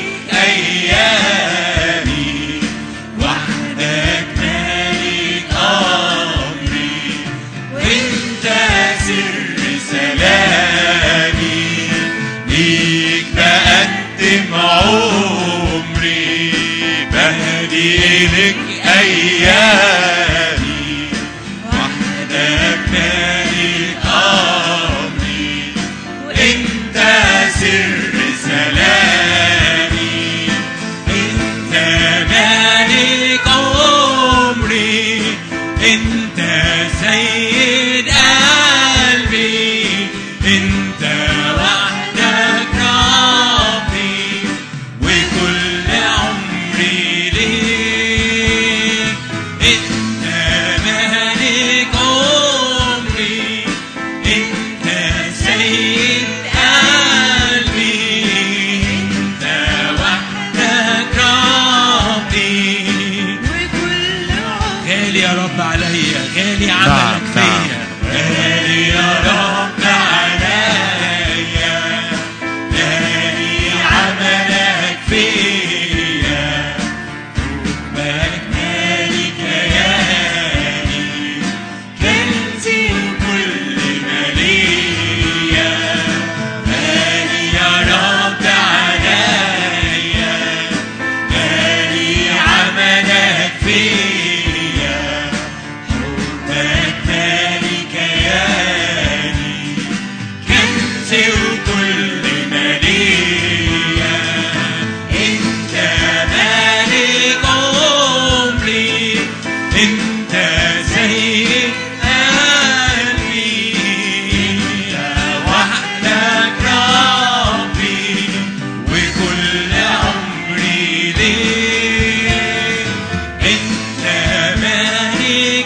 ايامي وحدك مالك امري وانت سر سلامي ليك بقدم مقدم عمري بهدي إليك أيامي وحدك مالك أمري وأنت سر سلامي أنت مالك عمري أنت سيد قلبي أنت وحدك ربي وكل عمري ليك أنت مالك عمري أنت سيد قلبي أنت وحدك ربي وكل عمر غالي يا رب عليا غالي عملك نعم، فيا غالي يا رب عليا غالي عملك فيا حبك مالي كياني كنزي وكل ما ليا غالي يا رب عليا غالي عملك فيا حبك مالي كياني كنزي وكل ما ليا انت مالك عمري انت سيد قلبي انت وحدك ربي وكل عمري ليك انت مالك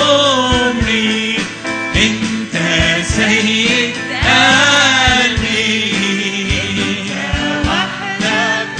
عمري انت سيد قلبي انت وحدك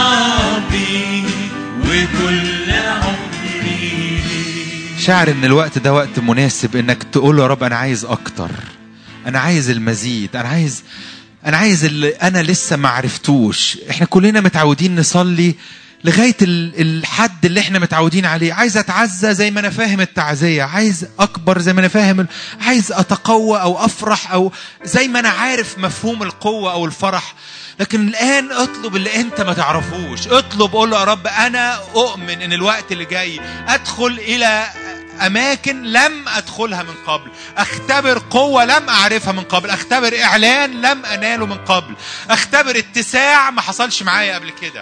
ربي وكل عمري ليك شعر ان الوقت ده وقت مناسب انك تقول له يا رب انا عايز اكتر انا عايز المزيد انا عايز انا عايز اللي انا لسه ما عرفتوش احنا كلنا متعودين نصلي لغايه ال- الحد اللي احنا متعودين عليه عايز اتعزى زي ما انا فاهم التعزيه عايز اكبر زي ما انا فاهم ال- عايز اتقوى او افرح او زي ما انا عارف مفهوم القوه او الفرح لكن الان اطلب اللي انت ما تعرفوش اطلب قول له يا رب انا اؤمن ان الوقت اللي جاي ادخل الى اماكن لم ادخلها من قبل اختبر قوه لم اعرفها من قبل اختبر اعلان لم اناله من قبل اختبر اتساع ما حصلش معايا قبل كده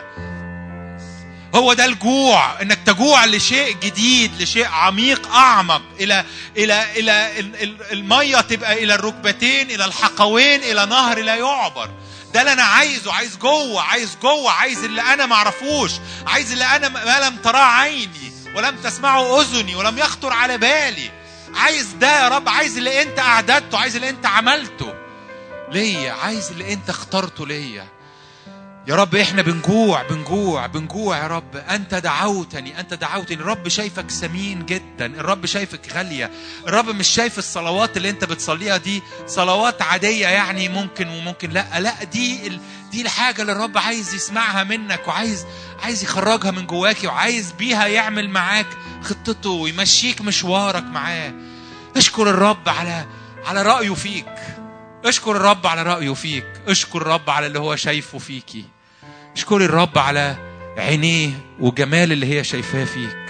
هو ده الجوع انك تجوع لشيء جديد لشيء عميق اعمق الى الى الى ال- ال- الميه تبقى الى الركبتين الى الحقوين الى نهر لا يعبر ده اللي انا عايزه عايز جوه عايز جوه عايز اللي انا ما اعرفوش عايز اللي انا ما لم تراه عيني ولم تسمعه اذني ولم يخطر على بالي عايز ده يا رب عايز اللي انت اعددته عايز اللي انت عملته ليا عايز اللي انت اخترته ليا يا رب احنا بنجوع بنجوع بنجوع يا رب انت دعوتني انت دعوتني الرب شايفك سمين جدا الرب شايفك غاليه الرب مش شايف الصلوات اللي انت بتصليها دي صلوات عاديه يعني ممكن وممكن لا لا دي ال... دي الحاجه اللي الرب عايز يسمعها منك وعايز عايز يخرجها من جواكي وعايز بيها يعمل معاك خطته ويمشيك مشوارك معاه اشكر الرب على على رايه فيك اشكر الرب على رايه فيك اشكر الرب على اللي هو شايفه فيكي اشكري الرب على عينيه وجمال اللي هي شايفاه فيك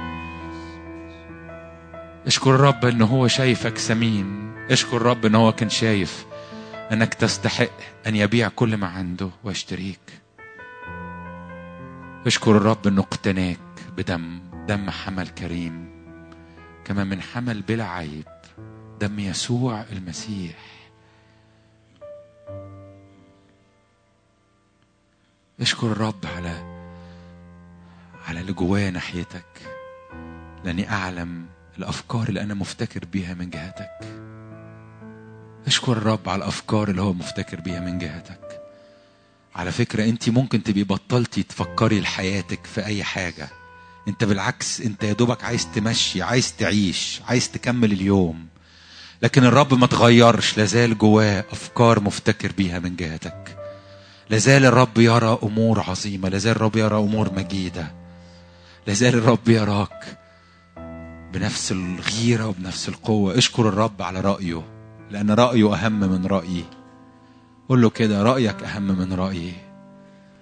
اشكر الرب ان هو شايفك سمين اشكر الرب ان هو كان شايف انك تستحق ان يبيع كل ما عنده ويشتريك اشكر الرب انه اقتناك بدم دم حمل كريم كما من حمل بلا عيب دم يسوع المسيح اشكر الرب على على اللي جواه ناحيتك لاني اعلم الافكار اللي انا مفتكر بيها من جهتك اشكر الرب على الافكار اللي هو مفتكر بيها من جهتك على فكره انت ممكن تبقي بطلتي تفكري لحياتك في اي حاجه انت بالعكس انت يا دوبك عايز تمشي عايز تعيش عايز تكمل اليوم لكن الرب ما تغيرش لازال جواه افكار مفتكر بيها من جهتك لازال الرب يرى امور عظيمه لازال الرب يرى امور مجيده لازال الرب يراك بنفس الغيره وبنفس القوه اشكر الرب على رايه لان رايه اهم من رايي قول له كده رايك اهم من رايي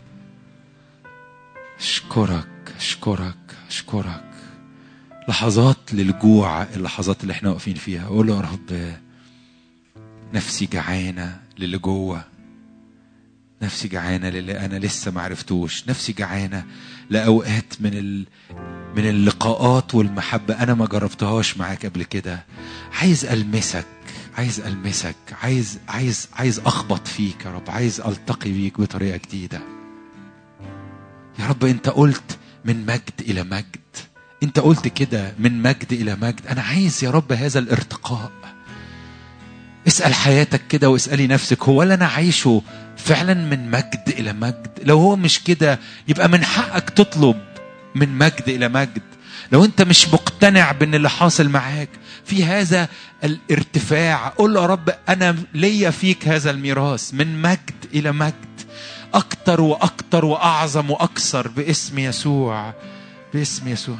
أشكرك أشكرك أشكرك لحظات للجوع اللحظات اللي احنا واقفين فيها قول له يا رب نفسي جعانة للي جوه نفسي جعانة للي أنا لسه معرفتوش نفسي جعانة لأوقات من ال... من اللقاءات والمحبة أنا ما جربتهاش معاك قبل كده عايز ألمسك عايز ألمسك عايز عايز عايز أخبط فيك يا رب عايز ألتقي بيك بطريقة جديدة يا رب أنت قلت من مجد إلى مجد أنت قلت كده من مجد إلى مجد أنا عايز يا رب هذا الارتقاء اسأل حياتك كده واسألي نفسك هو اللي أنا عايشه فعلا من مجد إلى مجد لو هو مش كده يبقى من حقك تطلب من مجد إلى مجد لو أنت مش مقتنع بأن اللي حاصل معاك في هذا الارتفاع قول له يا رب أنا ليا فيك هذا الميراث من مجد إلى مجد أكتر وأكتر وأعظم وأكثر باسم يسوع باسم يسوع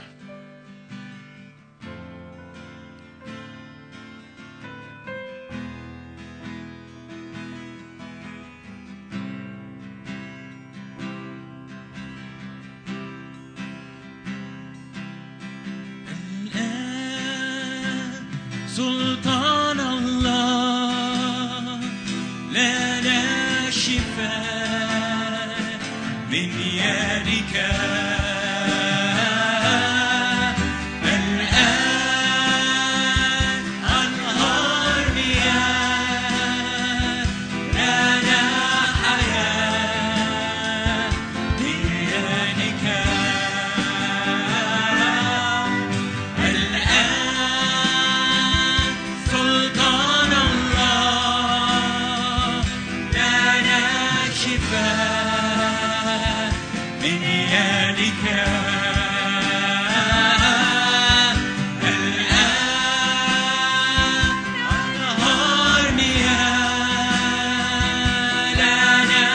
الآن سلطان الله لنا شفاء من يدك الآن أنهار مياه لنا حياة من يدك الآن سلطان الله لنا شفاء من يدك الآن أنهار مياه لنا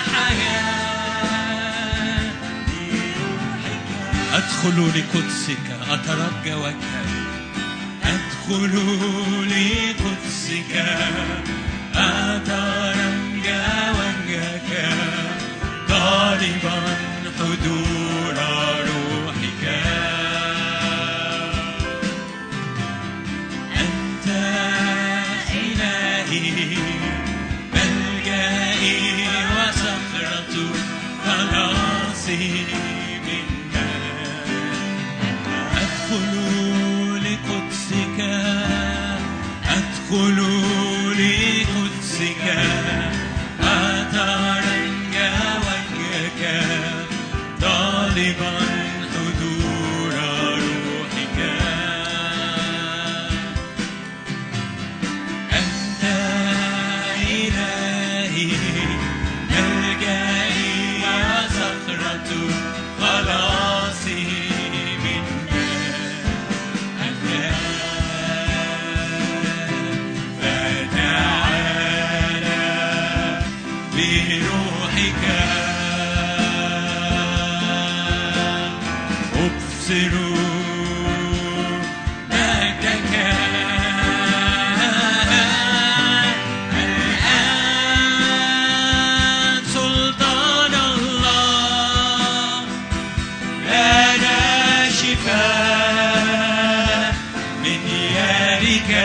حياة بروحك أدخل لقدسك أترجى وجهك أدخل لقدسك أترجى وجهك طالبا حضور روحك أنت إلهي ملجئي وصخرة خلاصي منك أدخل لقدسك أدخل لقدسك أترجى وجهك طالبا حضور روحك أنت إلهي ملجئي وصخرة خلاصي منك أنت فتعالى بروحك أبصر مجدك الآن سلطان الله لنا شفاء من يدك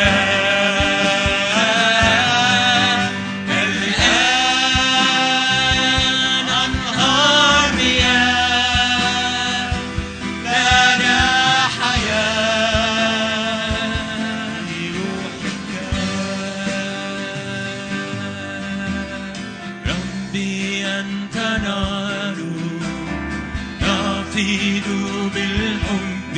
الآن أنهار مياه لنا حياة بروحك ربي أنت نار تفيض بالحب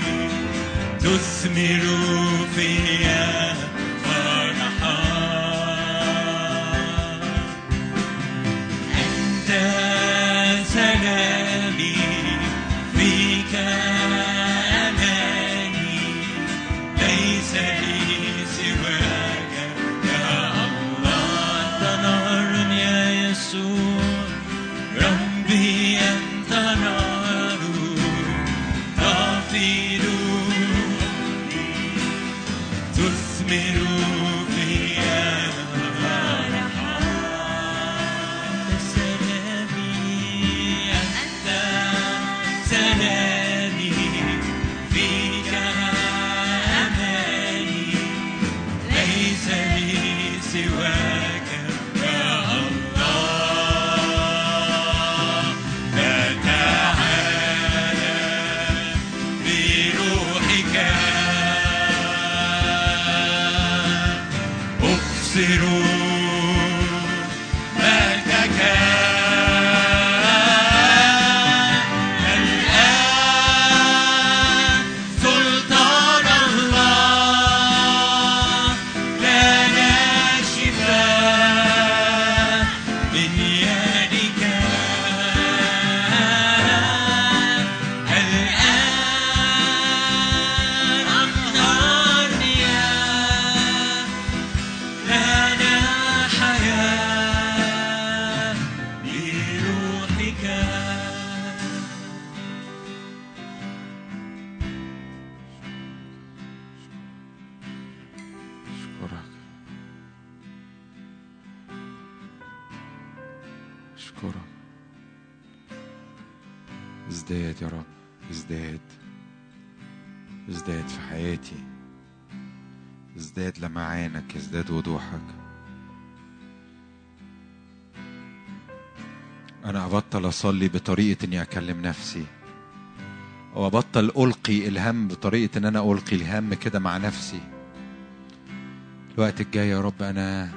تثمر فيا فرحا أنت سلامي فيك أماني ليس لي سواك يا الله أنت نار يا يسوع ربي أنت نار تفيض تثمر يدك الآن أحضرني لنا حياة بروحك أشكرك أشكرك ازداد يا رب ازداد ازداد في حياتي ازداد لمعانك ازداد وضوحك أنا أبطل أصلي بطريقة إني أكلم نفسي وأبطل ألقي الهم بطريقة إن أنا ألقي الهم كده مع نفسي الوقت الجاي يا رب أنا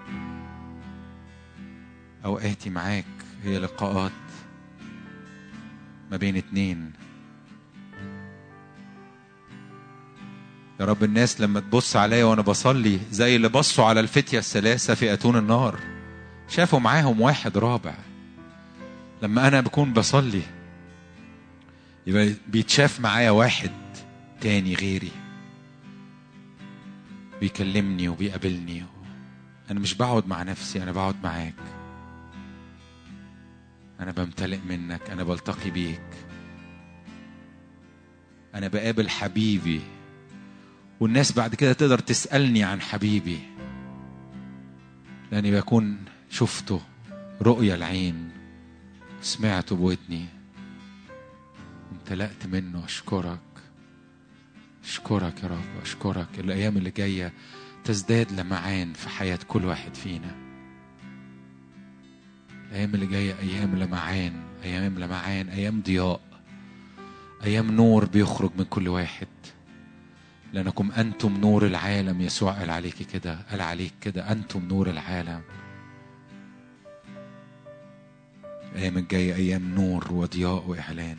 أوقاتي معاك هي لقاءات ما بين اتنين يا رب الناس لما تبص عليا وانا بصلي زي اللي بصوا على الفتية الثلاثة في أتون النار شافوا معاهم واحد رابع لما أنا بكون بصلي يبقى بيتشاف معايا واحد تاني غيري بيكلمني وبيقابلني أنا مش بقعد مع نفسي أنا بقعد معاك أنا بمتلئ منك أنا بلتقي بيك أنا بقابل حبيبي والناس بعد كده تقدر تسألني عن حبيبي لأني بكون شفته رؤية العين سمعته بودني امتلأت منه أشكرك أشكرك يا رب أشكرك الأيام اللي جاية تزداد لمعان في حياة كل واحد فينا الأيام اللي جاية أيام لمعان أيام لمعان أيام ضياء أيام نور بيخرج من كل واحد لأنكم أنتم نور العالم يسوع قال عليك كده قال عليك كده أنتم نور العالم الأيام الجاية أيام نور وضياء وإعلان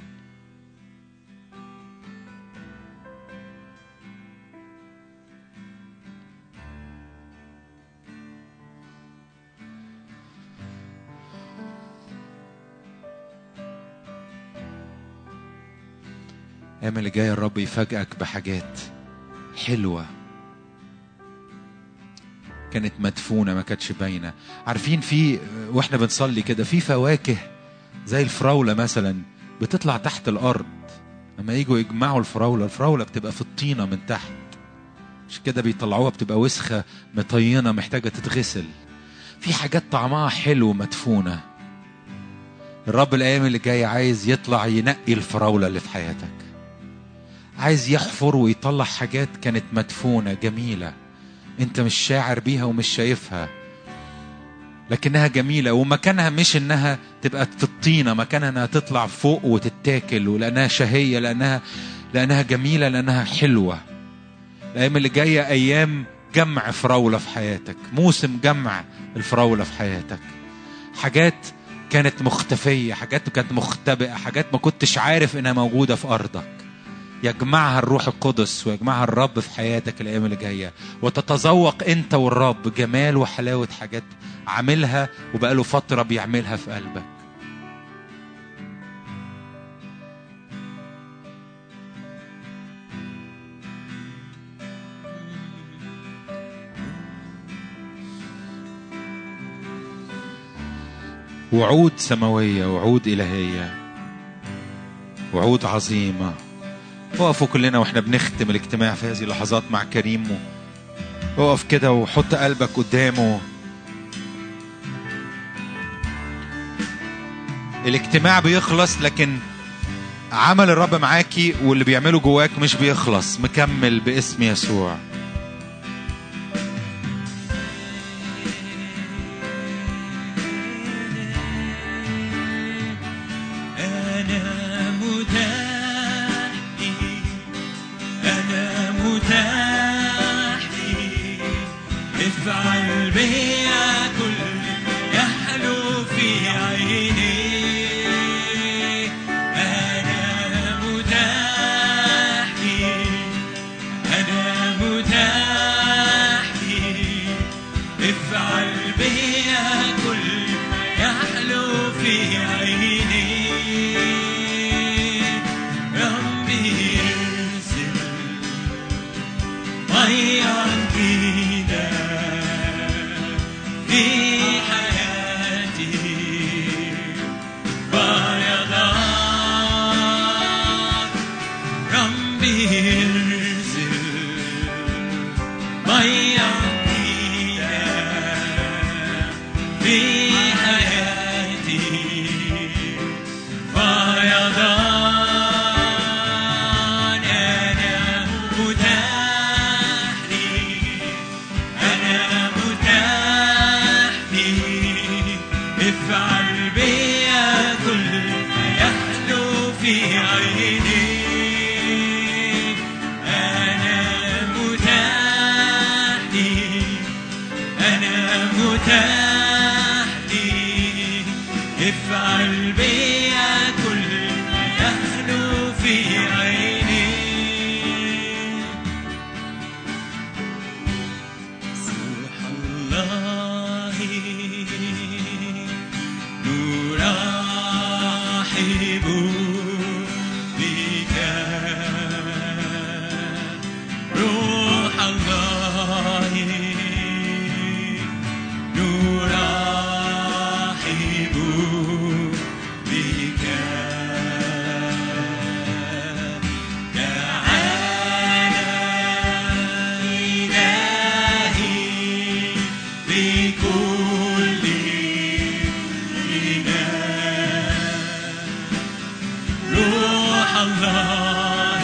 الأيام اللي جاية الرب يفاجئك بحاجات حلوة كانت مدفونة ما كانتش باينة عارفين في واحنا بنصلي كده في فواكه زي الفراولة مثلا بتطلع تحت الأرض لما يجوا يجمعوا الفراولة الفراولة بتبقى في الطينة من تحت مش كده بيطلعوها بتبقى وسخة مطينة محتاجة تتغسل في حاجات طعمها حلو مدفونة الرب الأيام اللي جاية عايز يطلع ينقي الفراولة اللي في حياتك عايز يحفر ويطلع حاجات كانت مدفونة جميلة انت مش شاعر بيها ومش شايفها لكنها جميلة ومكانها مش انها تبقى في الطينة مكانها انها تطلع فوق وتتاكل ولانها شهية لانها لانها جميلة لانها حلوة الايام اللي جاية ايام جمع فراولة في حياتك موسم جمع الفراولة في حياتك حاجات كانت مختفية حاجات كانت مختبئة حاجات ما كنتش عارف انها موجودة في ارضك يجمعها الروح القدس ويجمعها الرب في حياتك الايام اللي جايه وتتذوق انت والرب جمال وحلاوه حاجات عاملها وبقاله فتره بيعملها في قلبك وعود سماويه وعود الهيه وعود عظيمه وقفوا كلنا واحنا بنختم الاجتماع في هذه اللحظات مع كريم اقف كده وحط قلبك قدامه الاجتماع بيخلص لكن عمل الرب معاكي واللي بيعمله جواك مش بيخلص مكمل باسم يسوع أنا متاح لي أنا متاح لي افعل بيا كل يحلو في عيني أنا متاح لي أنا متاح لي افعل بيا كل يحلو في عيني ربي ارسل ميا جديدة في حياتي بيضاء ربي ارسل ميا جديدة في حياتي فيضان أنا متاح لي أنا متاح لي افعل بيا كل ما يحلو في عيني أنا متاح لي أنا متاح لي افعل بيا كل ما يحلو في عيني روح الله نرحب بك روح الله نرحب بك تعالى إلهي بكل إله روح الله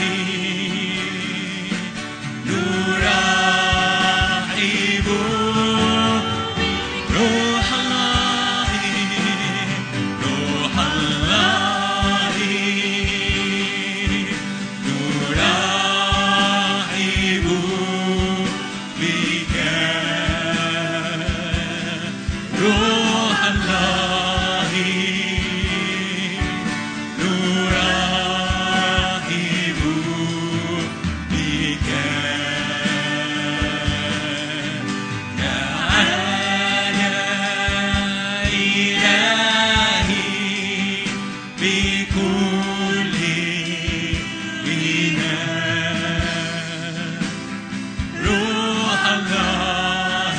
نرحب روح الله روح الله نرحب بك روح الله نرحب بك تعالى إلهي بكل غنى روح الله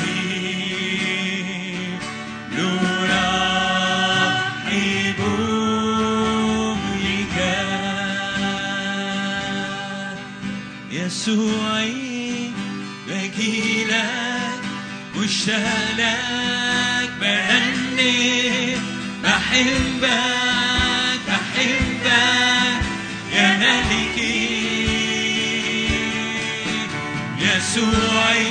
نرحب بك يسوعي بجيلك مشتاق لك بغني بحبك بحبك يا ملكي يسوعي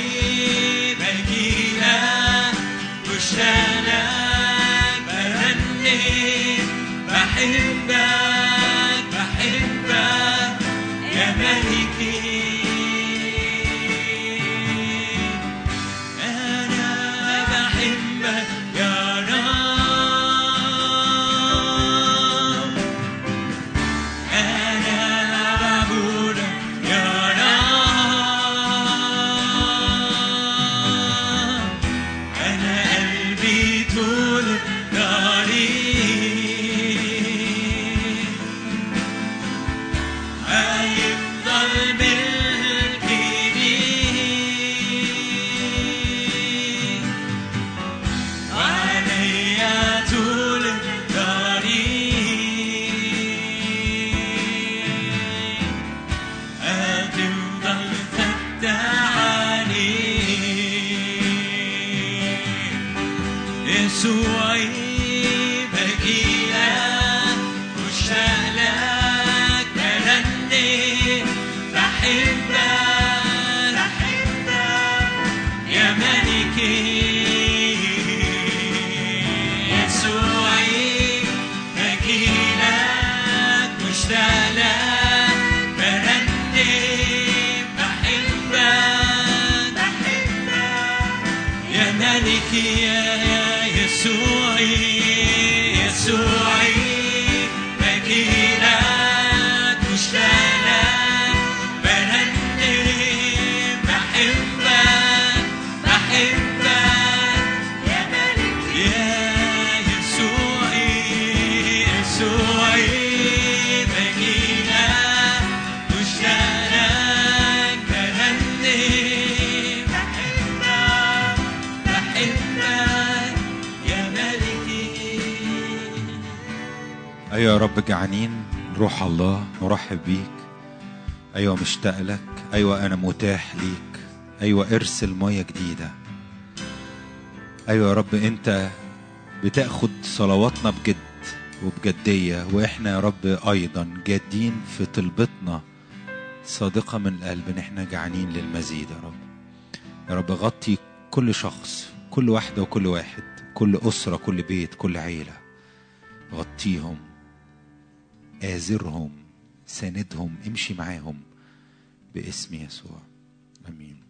بجيلك مشتاق لك بغني بحبك بحبك يا ملكي أنا بحبك يا رب أنا بعبدك يا رب أنا قلبي طول طريق هيفضل ملكي ليك وعليا طول الطريق هتفضل فتح عليك يسوعي بجيلك مشتاق لك بغني بحبك بحبك يا ملكي يسوعي بجيلك مشتاق لك بغني بحبك بحبك يا ملكي يا يا يسوعي يسوعي بجيلك مشتاق لك بغني بحبك بحبك يا ملكي يا يسوعي ايوه يا رب جعانين روح الله نرحب بيك ايوه مشتاق لك ايوه انا متاح ليك ايوه ارسل ميه جديده ايوه يا رب انت بتاخد صلواتنا بجد وبجديه واحنا يا رب ايضا جادين في طلبتنا صادقه من القلب ان احنا جعانين للمزيد يا رب يا رب غطي كل شخص كل واحده وكل واحد كل اسره كل بيت كل عيله غطيهم آزرهم ساندهم امشي معاهم باسم يسوع امين